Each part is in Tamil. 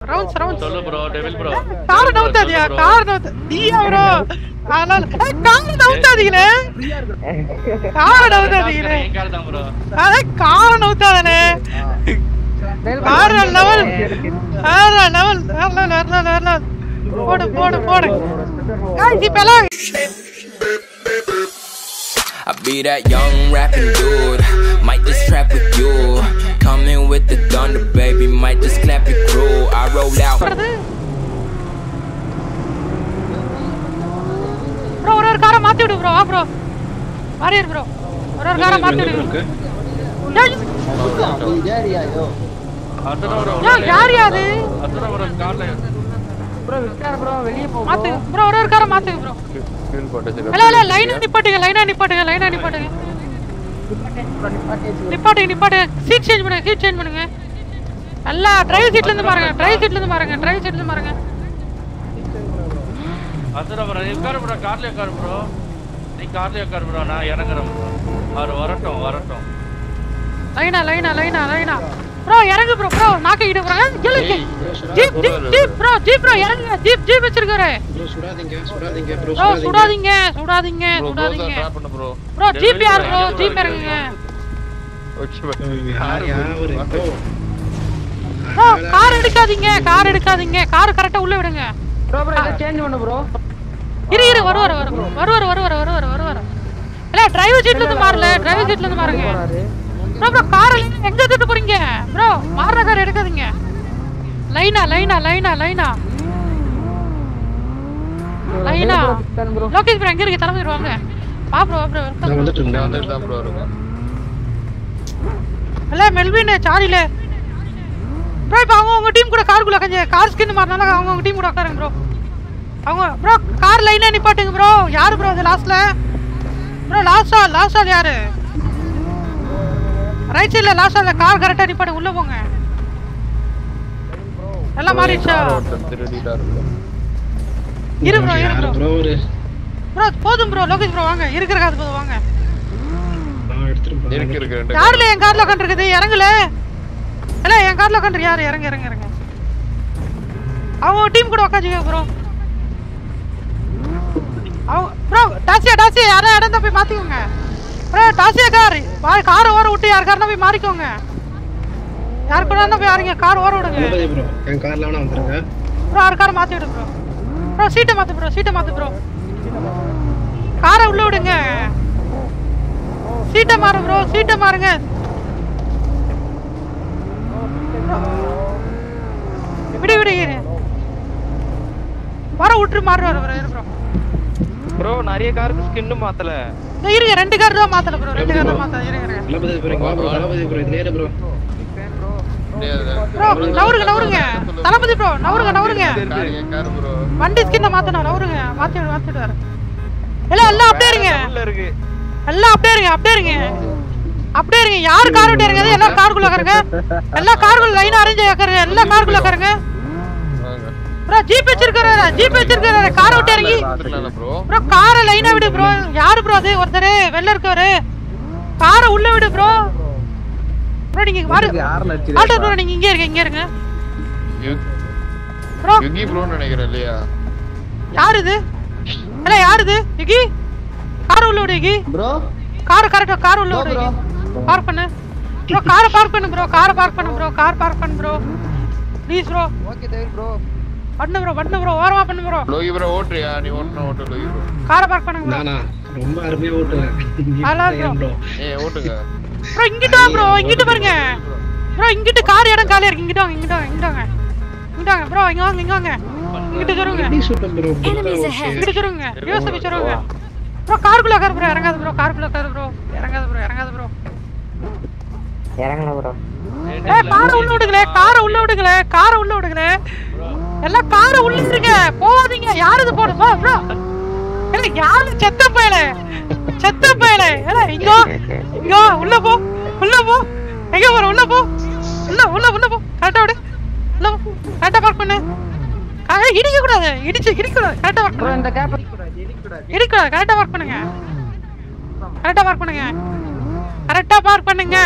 ரவுண்ட்ஸ் ரவுண்ட்ஸ் சொல்லு ப்ரோ டெவில் ப்ரோ கார நவுத்தாதியா கார நவுத்த நீயா ப்ரோ அதனால ஏய், கார நவுத்தாதீங்களே கார நவுத்தாதீங்களே என் கார் தான் ப்ரோ அதே கார நவுத்தாதனே வேற லெவல் வேற லெவல் வேற லெவல் வேற லெவல் போடு போடு போடு guys இப்பெல்லாம் I be that young rapping dude. Might just trap with you. Coming with the thunder, baby. Might just clap your crew. I roll out. Bro ஒரு ஒரு காரை மாத்தி விடு ப்ரோ வா ப்ரோ மாறி ப்ரோ ஒரு ஒரு காரை மாத்தி விடு ஏய், அத்தனை ப்ரோ ஏய், யார் யாது அத்தனை ப்ரோ கார்ல மாத்து ப்ரோ ஒரு ஒரு காரை மாத்துங்க ப்ரோ ஃபியூல் போட்டு இல்ல இல்ல லைனா நிப்பாட்டுங்க லைனா நிப்பாட்டுங்க லைனா நிப்பாட்டுங்க நிப்பாட்டுங்க நிப்பாட்டுங்க சீட் சேஞ்ச் பண்ணுங்க சீட் சேஞ்ச் பண்ணுங்க நல்லா டிரைவ் சீட்ல இருந்து பாருங்க டிரைவ் சீட்ல இருந்து பாருங்க டிரைவ் சீட்ல இருந்து பாருங்க அத்தனை ப்ரோ நீ உட்காரு ப்ரோ கார்ல உட்காரு ப்ரோ நீ கார்ல உட்காரு ப்ரோ நான் இறங்குறேன் ப்ரோ அவர் வரட்டும் வரட்டும் லைனா லைனா லைனா லைனா ப்ரோ இறங்கு ப்ரோ ப்ரோ நாக்க இடு bro jeep jeep jeep bro jeep bro இறங்குங்க ஜீப் ஜீப் வச்சிருக்காரு ப்ரோ சுடாதீங்க சுடாதீங்க ப்ரோ ப்ரோ சுடாதீங்க சுடாதீங்க சுடாதீங்க டிராப் பண்ணு ப்ரோ ப்ரோ ஜீப் யார் ப்ரோ ஜீப் இறங்குங்க யார் யாரு ப்ரோ ப்ரோ கார் எடுக்காதீங்க கார் எடுக்காதீங்க கார் கரெக்டா உள்ள விடுங்க ப்ரோ ப்ரோ இதை சேஞ்ச் பண்ணு ப்ரோ இரு இரு வருவார் வருவார் வருவார் வருவார் வருவார் வருவார் இல்ல டிரைவர் சீட்ல இருந்து மாறல டிரைவர் சீட்ல இருந்து மாறுங்க ப்ரோ ப்ரோ கார் எங்க எடுத்துட்டு போறீங்க ப்ரோ மாறுற கார் எடுக்காதீங்க லைனா லைனா லைனா லைனா லைனா லோகேஷ் ப்ரோ எங்க இருக்கு தலைமை வாங்க வா ப்ரோ ப்ரோ நான் வந்துட்டு இருந்தேன் வந்துட்டு தான் ப்ரோ இருக்கும் இல்ல மெல்வின் சாரில ப்ரோ இப்போ அவங்க உங்க டீம் கூட காருக்குள்ள கொஞ்சம் கார் ஸ்கின் மாறினால அவங்க உங்க டீம் கூட உட்காருங்க ப்ரோ அவங்க ப்ரோ கார் லைனா நிப்பாட்டுங்க ப்ரோ யாரு ப்ரோ அது லாஸ்ட்ல bro last all last all யாரு ரைட் சைடுல லாஸ்ட் ஆல் கார் கரெக்டா நிப்பாட்டுங்க உள்ள போங்க எல்லாம் மாறிடுச்சா ஒருத்தன் திருடிட்டா இருக்கும் இரு ப்ரோ இரு ப்ரோ ப்ரோ ஒரு ப்ரோ போதும் ப்ரோ லோகேஷ் ப்ரோ வாங்க இருக்கிற காசு போதும் வாங்க நான் எடுத்துட்டு போறேன் இருக்கு இருக்கு ரெண்டு யாருல என் கார்ல உட்காந்துருக்குது இறங்கல இல்ல என் கார்ல உட்காந்துரு யாரு இறங்க இறங்க இறங்க அவங்க டீம் கூட உட்காந்துங்க ப்ரோ அவங்க ப்ரோ டாசியா டாசியா யாரா இடம் போய் மாத்திக்கோங்க ப்ரோ டாசியா கார் கார் ஓர விட்டு யார் காரனா போய் மாறிக்கோங்க யார் கூட இருந்தா போய் யாருங்க கார் ஓர விடுங்க தளபதி ப்ரோ என் கார்ல வேணா வந்துருங்க ப்ரோ யார் கார் மாத்தி விடு ப்ரோ ப்ரோ சீட்டை மாத்து ப்ரோ சீட்டை மாத்து ப்ரோ காரை உள்ள விடுங்க சீட்டை மாறு ப்ரோ சீட்டை மாறுங்க விடு விடு இரு வர விட்டுரு மாறுவாரு ப்ரோ இரு ப்ரோ ப்ரோ நிறைய காருக்கு ஸ்கின்னு மாத்தல இதோ இருங்க ரெண்டு கார் தான் மாத்தல ப்ரோ ரெண்டு கார் தான் மாத்தல இருங்க இருங்க தளபதி ப்ரோ இங்க வா ப்ரோ தளபதி ப்ரோ இது நேரா ப்ரோ ப்ரோ நவருங்க நவருங்க தளபதி ப்ரோ நவருங்க நவருங்க கார் ப்ரோ வண்டி ஸ்கின்ன மாத்தணும் நவருங்க மாத்தி விடு மாத்தி விடுவாரு எல்லாம் எல்லாம் அப்படியே இருங்க உள்ள இருக்கு எல்லாம் அப்படியே இருங்க அப்படியே இருங்க அப்படியே இருங்க யார் கார் விட்டு இறங்குது எல்லாம் காருக்குள்ள உட்காருங்க எல்லாம் காருக்குள்ள லைன் அரேஞ்ச் உட்காருங்க எல்லாம் காருக்குள்ள உட்காருங்க வாங்க ப்ரோ ஜீப் வச்சிருக்காரு ஜீப் வச்சிருக்காரு காரை விட்டு இறங்கி பாத்துக்கலாம்ல ப்ரோ ப்ரோ காரை லைனா விடு ப்ரோ யாரு ப்ரோ அது ஒருத்தர் வெள்ள இருக்கவரு காரை உள்ள விடு ப்ரோ ப்ரோ நீங்க வாரு ஆட்டோ ப்ரோ நீங்க இங்கே இருங்க இங்கே இருங்க ப்ரோ யுகி ப்ரோன்னு நினைக்கிறேன் இல்லையா யார் இது இல்ல யார் இது யுகி கார் உள்ள விடு யுகி ப்ரோ கார் கரெக்டா கார் உள்ள விடு யுகி பார்க் பண்ணு ப்ரோ காரை பார்க் பண்ணு ப்ரோ காரை பார்க் பண்ணு ப்ரோ கார் பார்க் பண்ணு bro please bro okay Devi bro பண்ணு ப்ரோ பண்ணு ப்ரோ ஓரமா பண்ணு ப்ரோ லோகி ப்ரோ ஓட்டுறியா நீ ஓட்டுன ஓட்டு லோகி ப்ரோ காரை பார்க் பண்ணுங்க ப்ரோ நானா ரொம்ப அருமையா ஓட்டுவேன் அதெல்லாம் bro. ப்ரோ ஏய் ஓட்டுங்க ப்ரோ இங்கிட்டு வா ப்ரோ இங்கிட்டு பாருங்க ப்ரோ இங்கிட்டு கார் இடம் காலியா இருக்கு இங்கிட்டு வாங்க இங்கிட்டு வாங்க இங்கிட்டு வாங்க இங்கிட்டு வாங்க ப்ரோ இங்க வாங்க இங்க வாங்க இங்கிட்டு சொல்லுங்க எப்படி சூப்பர் ப்ரோ இங்கிட்டு சொல்லுங்க யோசிச்சு சொல்லுங்க ப்ரோ காருக்குள்ள உட்காரு ப்ரோ இறங்காது ப்ரோ காருக்குள்ள உட்காரு ப்ரோ இறங்காது ப்ரோ இறங்காது ப்ரோ இறங்கல ப்ரோ ஏய் காரை உள்ள விடுங்களே காரை உள்ள விடுங்களே காரை உள்ள விடுங்களே எல்லாம் காரை உள்ள இருங்க போகாதீங்க யாரு இது போடு போ ப்ரோ இல்ல யாரு செத்த பயலே செத்த பயலே ஏல இங்க வா, இங்க வா, உள்ள போ உள்ள போ எங்க போற உள்ள போ உள்ள உள்ள உள்ள போ கரெக்டா விடு உள்ள போ கரெக்டா பார்க் பண்ணு ஆ, இடிக்க கூடாது இடிச்சு இடிக்க கூடாது கரெக்டா பார்க் ப்ரோ பண்ணு இந்த கேப் இடிக்க கூடாது கரெக்டா பார்க் பண்ணுங்க கரெக்டா பார்க் பண்ணுங்க கரெக்டா பார்க் பண்ணுங்க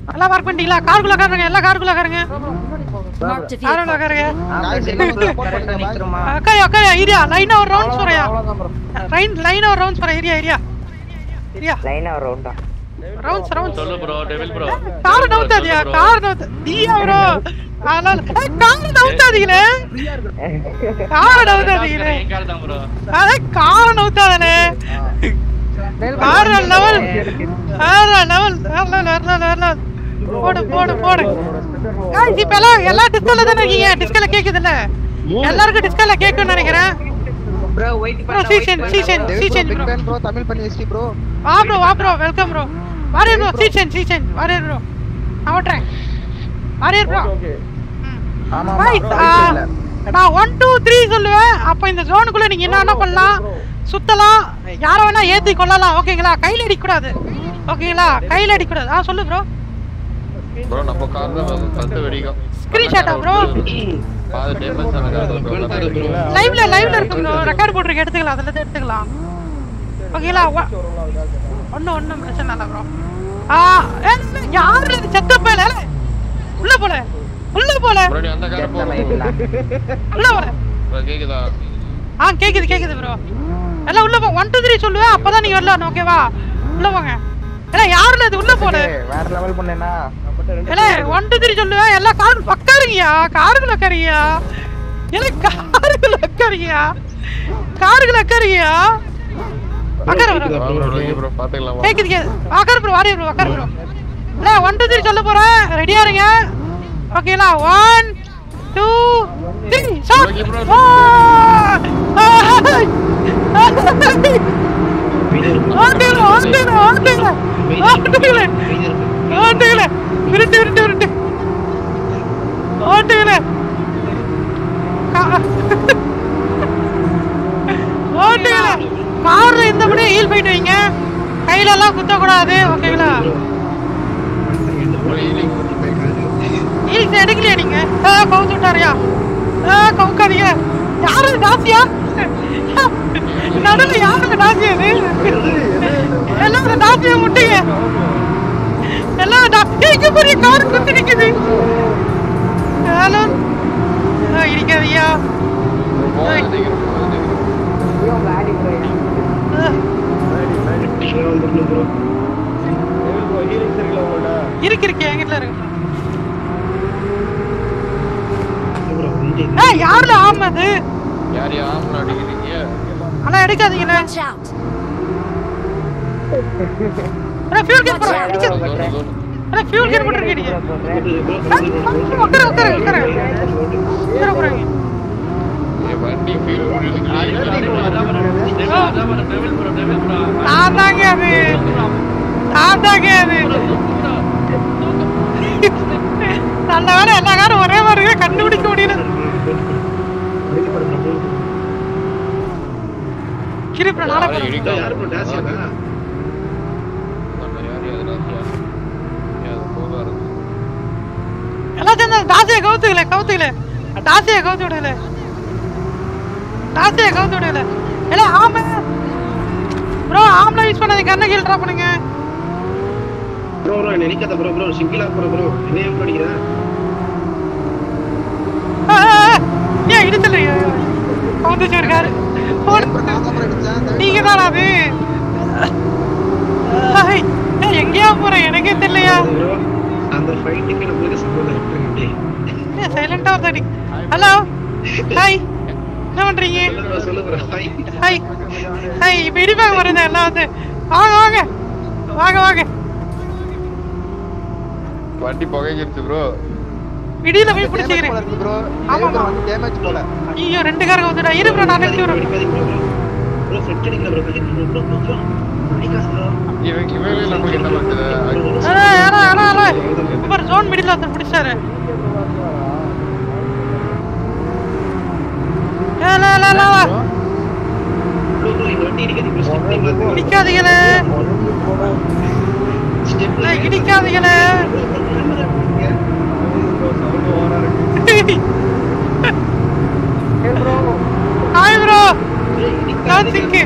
எல்லாம் பார்க் பண்ணிட்டீங்களா காருக்குள்ள உட்காருங்க எல்லாம் காருக்குள்ள உட்காருங்க Marked a காருக்குள்ள vehicle. உட்காருங்க காய்ஸ் எல்லாம் support பண்ணுங்க, bye. அக்கா அக்கா ஏரியா லைனா ஒரு ரவுண்ட்ஸ் வரையா அவ்வளவுதான் bro. லைன் லைனா ஒரு ரவுண்ட்ஸ் வர ஏரியா ஏரியா ஏரியா லைனா ஒரு ரவுண்டா ரவுண்ட்ஸ் ரவுண்ட்ஸ் சொல்லு ப்ரோ டெவில் ப்ரோ கார் நவுத்தாதியா கார் நவுத்த நீயா ப்ரோ அதனால கார் நவுத்தாதீங்களே கார் நவுத்தாதீங்களே என் கால் தான் ப்ரோ அதான் கார் நவுத்தாதே வேற லெவல் வேற லெவல் வேற லெவல் வேற லெவல் வேற லெவல் போடு போடு போடு guys இப்ப எல்லாம் எல்லா டிஸ்கல்ல தானே இருக்கீங்க டிஸ்கல்ல கேக்குதுல்ல எல்லாருக்கும் டிஸ்கல்ல கேக்குன்னு நினைக்கிறேன் Bro, wait bro season season season Big bro fan bro, Tamil பண்ணி ஹிஸ்டரி ப்ரோ வா ப்ரோ வா bro welcome bro warrior bro season season warrior bro நான் ஓட்டுறேன் வாரியர் ப்ரோ Guys, ஆ, நான் ஒன் டூ த்ரீ சொல்லுவேன் அப்போ இந்த ஜோனுக்குள்ள நீங்க என்ன என்ன பண்ணலாம் சுத்தலாம் யார வேணா ஏத்தி கொள்ளலாம் ஓகேங்களா கையில அடிக்கக்கூடாது ஓகேங்களா கையில அடிக்கக்கூடாது ஆ சொல்லு ப்ரோ ப்ரோ நம்ம கார் தான் வந்து பத்து வெடிக்கும் ஸ்கிரீன்ஷாட்டா ப்ரோ பாதி டேமேஜ் ஆன கார் தான் கொண்டாரு ப்ரோ லைவ்ல லைவ்ல இருக்கு ப்ரோ ரெக்கார்ட் போட்டுருக்கு எடுத்துக்கலாம் அதுல இருந்து எடுத்துக்கலாம் ஓகேங்களா ஒன்றும் ஒன்றும் பிரச்சனை இல்லை ப்ரோ ஆ ஏ, யாரு இது செத்த போல உள்ள போல உள்ள போல ப்ரோ நீ அந்த கார் போ உள்ள போல bro, கேக்குதா ஆ கேக்குது கேக்குது ப்ரோ எல்லாம் உள்ள போ ஒன் டூ த்ரீ சொல்லுவேன் அப்பதான் நீங்க வரலாம் ஓகேவா உள்ள போங்க ஏன்னா யாருல இது உள்ள போல வேற லெவல் பண்ணேனா ஏலே ஒன் டூ த்ரீ சொல்லுவேன் எல்லா கார் உட்காருங்கயா காருக்குள்ள உட்காருங்கயா ஏலே காருக்குள்ள உட்காருங்கயா காருக்குள்ள உட்காருங்கயா உட்காரு ப்ரோ வா ப்ரோ ஓகே ப்ரோ பாத்துக்கலாம் வா கேக்குது கேக்குது உட்காரு ப்ரோ வாரிய ப்ரோ உட்காரு ப்ரோ இல்லை ஒன் டூ த்ரீ சொல்ல போறேன் ரெடியா இருங்க ஓகேங்களா one two three shot Okay, bro. ஆண்டுகள ஆண்டுகள ஆண்டுகள ஆண்டுகள ஆண்டுகள விருட்டு விருட்டு விருட்டு ஆண்டுகள ஆண்டுகள கார்ல இந்த மணி ஹீல் போயிட்டு வைங்க கையில எல்லாம் குத்த கூடாது ஓகேங்களா ப்ரோ ஹீலிங் ஹீல்ஸ் எடுக்கலையா நீங்க ஆ கவுத்து விட்டாரியா ஆ கவுக்காதீங்க யாரு தாசியா நடுவில் யாருங்க தாசி அது எல்லாம் அந்த தாசியை முட்டுங்க எல்லாம் டா- ஏய், இங்க பாரு கார் குத்து நிக்குது ஹலோ ஆ, இடிக்காதீயா போகாதீங்க போகாதீங்க ஆ, கீழே வந்துடணும் ப்ரோ இருக்கு இருக்கு என்கிட்ட இருக்கு ப்ரோ வந்து ஆ யாருல ஆமாது யார் யாரும் அடிக்கிறீங்க ஆனா எடுக்காதீங்களே Watch out. அண்ணா ஃபியூல் கேட் போறேன் அடிச்சது தூரம், தூரம். அண்ணா ஃபியூல் கேட் போட்டுருக்கீங்க ப்ரோ உட்காரு உட்காரு உட்காரு உட்கார போறாங்க என் வண்டி feel devil bro devil bro நான் தாங்க அது நான் தாங்க அது நல்ல வேலை எல்லா காரும் ஒரே மாதிரி இருக்கு, கண்டுபிடிக்க முடியல கிரிப்ல நாட போறேன் யாரு ப்ரோ டாசியா எல்லாம் சேர்ந்து தாசியை கவுத்துக்கல கவுத்துக்கல தாசியை கவுத்து விடல தாசியை கவுத்து விடல இல்ல ஆமா ப்ரோ ஆம்ல யூஸ் பண்ணாதீங்க கண்ணை கீழ் ட்ரா பண்ணுங்க ப்ரோ ப்ரோ என்ன நிக்காத ப்ரோ ப்ரோ சிங்கிளா ப்ரோ ப்ரோ என்ன ஏன் ப்ரோ அடிக்கிறேன் ஆ, ஆ, ஆ. ஏன் இடிச்சல கவுந்துச்சு இருக்காரு நீங்க தானா அது ஐய், ஏய், எங்கேயா போறேன் எனக்கே தெரியலையா ப்ரோ அந்த ஃபைட்டுக்கு நம்மளுக்கு சம்மந்தம் இருக்கு சைலண்டா ஒருத்தடி ஹலோ ஹாய் என்ன பண்றீங்க சொல்லு ப்ரோ சொல்லு ப்ரோ ஹாய் ஹாய் ஹாய் இப்போ இடிப்பாங்க வருது எல்லாம் வந்து வாங்க வாங்க வாங்க வாங்க வண்டி புகைஞ்சிருச்சு ப்ரோ இடியில போய் பிடிச்சிக்கிறேன் ப்ரோ ஆமா, ஆமா. டேமேஜ் போல ஐயோ ரெண்டு காரங்க வந்துடா இரு ப்ரோ நான் நெக்ஸ்ட் வரேன் அடிக்காதீங்க ப்ரோ ப்ரோ செட் அடிக்கல bro bro bro bro bro அடிக்காத ப்ரோ இவன் இவன் நமக்கு என்ன பண்ணுது அடா அடா அடா அடா சூப்பர் ஜோன் மிடில் ஒருத்தர் பிடிச்சாரு ஏ, ல, ல, ல, ல. ப்ரோ ப்ரோ இந்த வண்டி இடிக்காதீங்க ப்ரோ ஸ்டெப் டைம் ஆகுது இடிக்காதீங்களே ஸ்டெப் ஏய், இடிக்காதீங்களே ஹாய் ப்ரோ நான் சிங்கு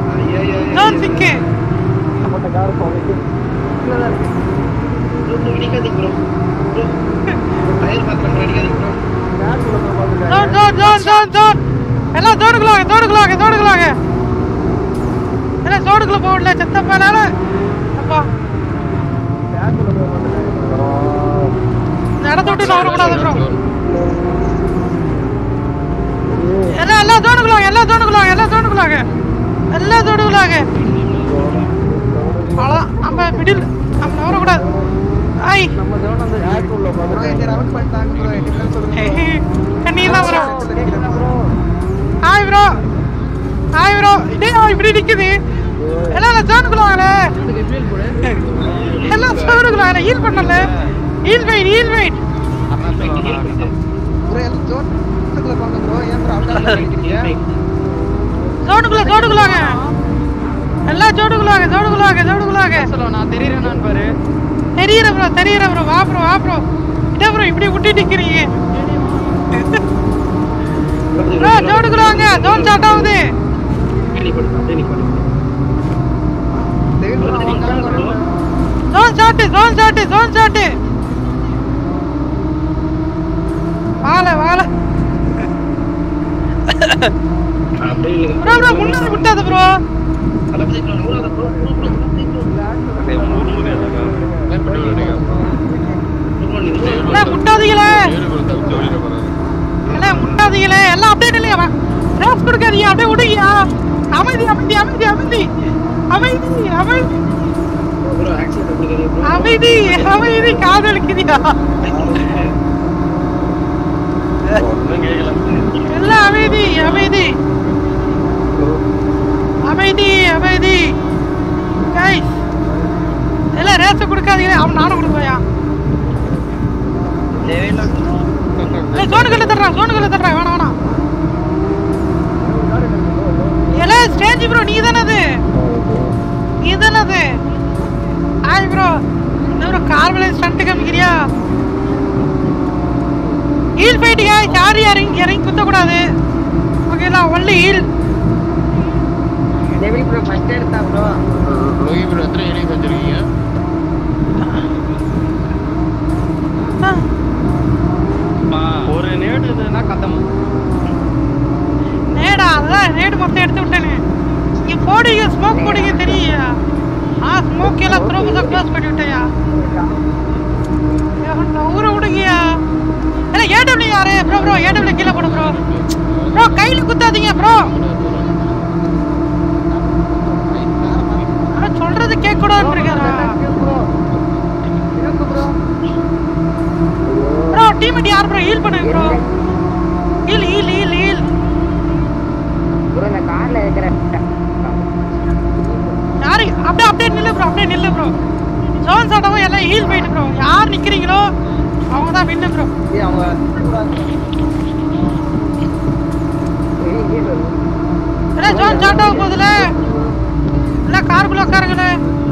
நான் சிங்கு ப்ரோ ப்ரோ அடிக்காதீங்க ப்ரோ ப்ரோ டயர் மாத்திரம் அடிக்காதீங்க bro zone zone zone zone zone எல்லாம் ஜோனுக்குள்ள வாங்க ஜோனுக்குள்ள வாங்க ஜோனுக்குள்ள வாங்க எல்லாம் ஜோனுக்குள்ள போகல செத்த பேனால அப்பா இந்த இடத்த விட்டு நான் வரக்கூடாது ப்ரோ எல்லாம் எல்லாம் ஜோனுக்குள்ள வாங்க எல்லாம் ஜோனுக்குள்ள வாங்க எல்லாம் ஜோனுக்குள்ள வாங்க எல்லாம் ஜோனுக்குள்ள வாங்க அவ்வளோதான் நம்ம மிடில் நம்ம வரக்கூடாது ஐய் ப்ரோ என்ன ரவுண்ட் பண்ணிட்டாங்க ப்ரோ என்ன சொல்லுங்க நீ தான் bro hi bro hi bro டேய் இப்படி நிக்குது எல்லாம் எல்லாம் ஜோனுக்குள்ள வாங்களே எல்லாம் ஜோனுக்குள்ள வாங்க ஹீல் பண்ணல heal wait heal wait bro எல்லாம் ஜோனுக்குள்ள போங்க ப்ரோ ஏன் ப்ரோ அவுட் ஆகிறீங்க ஜோனுக்குள்ள ஜோனுக்குள்ள வாங்க எல்லாம் ஜோனுக்குள்ள வாங்க ஜோனுக்குள்ள வாங்க ஜோனுக்குள்ள வாங்க நான் தெரியறேன் பாரு தெரியற ப்ரோ தெரியற ப்ரோ வா ப்ரோ வா ப்ரோ இதே ப்ரோ இப்படி விட்டு நிக்கிறீங்க ப்ரோ ஜோனுக்குள்ள வாங்க ஜோன் ஸ்டார்ட் ஆகுது டேவிட் ப்ரோ வாங்க zone start zone start zone start வாழ வாழ ப்ரோ ப்ரோ முன்னாடி விட்டாத ப்ரோ என்ன முட்டாதீங்களே என்ன முட்டாதீங்களே எல்லாம் அப்படியே இல்லையா ரேஸ் கொடுக்காதீங்க அப்படியே விடுங்கயா அமைதி அமைதி அமைதி அமைதி அமைதி அமைதி அமைதி அமைதி காதலிக்குதியா எல்லாம் அமைதி அமைதி அமைதி அமைதி கைஸ் எல்லாம் ரேஸ் கொடுக்காதீங்களே அவன் நானும் கொடுப்பையா இல்ல சோனுக்குள்ள தர்றான் சோனுக்குள்ள தர்றான் வேணாம் வேணாம் ஏல ஸ்டேஜ் ப்ரோ நீ தானே அது நீ தானே அது ஆய் ப்ரோ இந்த ப்ரோ கார்பலை ஸ்டண்ட் காமிக்கிறியா ஹீல் ஃபைட் காய்ஸ் யாரும் இறங்கி இறங்கி குத்தக்கூடாது ஓகேலா only heal David bro first எடுத்தா ப்ரோ லோகி ப்ரோ எத்தனை எலிஸ் வச்சிருக்கீங்க ஒரு நேடு இதுன்னா கதம் நேடா அதான் நேடு மொத்தம் எடுத்து விட்டேனே நீ போடுங்க ஸ்மோக் போடுங்க தெரியா ஆ ஸ்மோக் எல்லாம் த்ரோ பண்ண க்ளோஸ் பண்ணி விட்டேயா ஊரை விடுங்கயா இல்ல ஏடபிள்யூ யாரு ப்ரோ ப்ரோ ஏடபிள்யூ கீழே போடு ப்ரோ ப்ரோ கையில குத்தாதீங்க ப்ரோ சொல்றது கேட்க கூடாதுன்னு இருக்காரா ப்ரோ டீம் யார் ப்ரோ ஹீல் பண்ணுங்க bro heal heal heal heal bro இந்த கார்ல இருக்கிற யாரு அப்படியே அப்படியே நில்லு ப்ரோ அப்படியே நில்லு ப்ரோ ஜோன் சாட்டவும் எல்லாம் ஹீல் போயிட்டு ப்ரோ யார் நிக்கிறீங்களோ அவங்க தான் வின்னு ப்ரோ ஏய் அவங்க என்ன ஜோன் சாட் ஆக போகுதுல எல்லாம் காருக்குள்ள உட்காருங்களே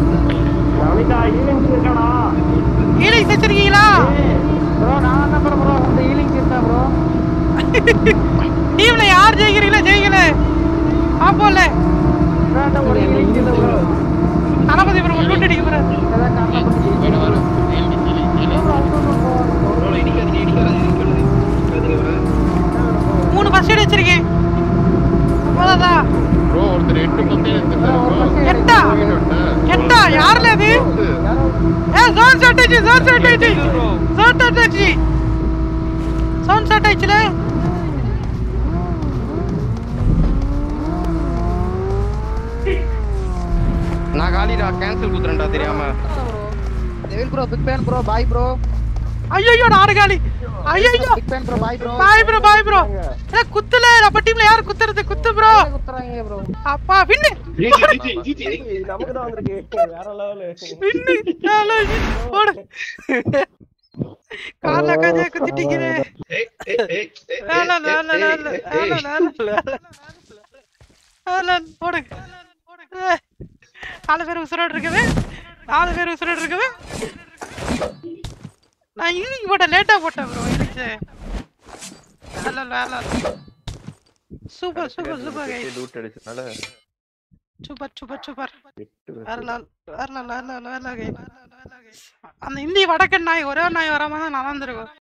ஹீலிங் வச்சிருக்கீங்களா ப்ரோ நான் என்ன பண்ண ப்ரோ அந்த ஹீலிங் இருக்கா ப்ரோ டீம்ல யார் ஜெயிக்கிறீங்களோ ஜெயிக்கல பாப்போம்ல ஒரு ஹீலிங் இல்ல ப்ரோ தளபதி ப்ரோ லூட் அடிக்க போறாரு அதான் காரணம் பண்ணி வேணும் வேணும் ஏழு ஏழு ஏழு மூணு ஃபர்ஸ்ட் எய்ட் வச்சிருக்கேன் போதாதா ப்ரோ ஒருத்தர் எட்டு பக்கம் எடுத்துட்டாரு ப்ரோ எட்டா எட்டா யாருல அது ஏ ஜோன் ஷாட் ஆச்சு ஜோன் ஷாட் ஆச்சு ஜோன் ஷாட் ஆச்சு ஜோன் ஷாட் ஆச்சுல நான் காலிடா கேன்சல் குத்துறேன்டா தெரியாம David bro big fan bro boy bro ஐயோ நாடு காலி ஐயோ big fan bro boy bro boy bro boy bro ஏ குத்துல நம்ம டீம்ல யார் குத்துறது குத்து ப்ரோ குத்துறாங்க ப்ரோ அப்பா வின்னு நமக்கு தான் வந்திருக்கு வேற லெவல் வின்னு நாலு போடு கால கஜே குத்திட்டீங்களே நால நால நால நால நால நால போடு ஏய், நாலு பேர் உசுரோடு இருக்குது நாலு பேர் உசுரோடு இருக்குது நான் இன்னைக்கு போட்டேன் லேட்டா போட்டேன் ப்ரோ எனக்கு வேலை வேலை super super super guys loot அடிச்சனால சூப்பர் சூப்பர் சூப்பர் வேற நாள் வேற நாள் வேற நாள் வேற நாள் கைஸ் அந்த இந்தி வடக்கன் நாய் ஒரே ஒரு நாய் வராம தான் நல்லா இருந்திருக்கும்